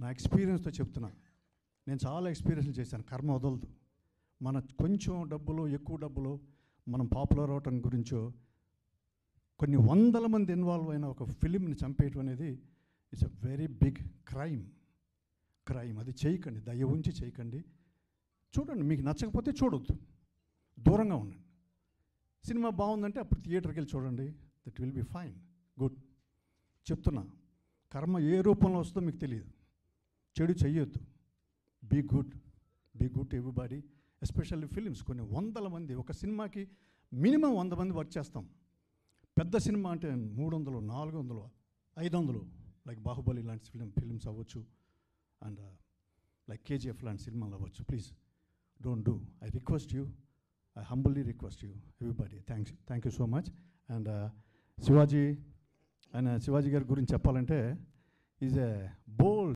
నా ఎక్స్పీరియన్స్తో చెప్తున్నా నేను చాలా ఎక్స్పీరియన్స్ చేశాను కర్మ వదలదు మన కొంచెం డబ్బులు ఎక్కువ డబ్బులు మనం పాపులర్ అవటం గురించో కొన్ని వందల మంది ఇన్వాల్వ్ అయిన ఒక ఫిలింని చంపేయటం అనేది it's a very big crime crime అది చేయకండి దయ ఉంచి చేయకండి చూడండి మీకు నచ్చకపోతే చూడొద్దు దూరంగా ఉండండి సినిమా బాగుందంటే అప్పుడు థియేటర్కి వెళ్ళి చూడండి that will be fine good చెప్తున్నా కర్మ ఏ రూపంలో వస్తుందో మీకు తెలియదు చెడు చెయ్యొద్దు be good be good everybody especially films కొన్ని వందల మంది ఒక సినిమాకి మినిమం వంద మంది వర్క్ చేస్తాం పెద్ద సినిమా అంటే మూడు వందలు నాలుగు వందలు ఐదు వందలు లైక్ బాహుబలి లాంటి ఫిలిం ఫిలిమ్స్ అవ్వచ్చు అండ్ లైక్ కేజీఎఫ్ లాంటి సినిమాలు అవ్వచ్చు please don't do I request you I humbly request you everybody thanks thank you so much and Shivaji ఆయన శివాజీ గారి గురించి చెప్పాలంటే ఈజ్ ఎ బోల్డ్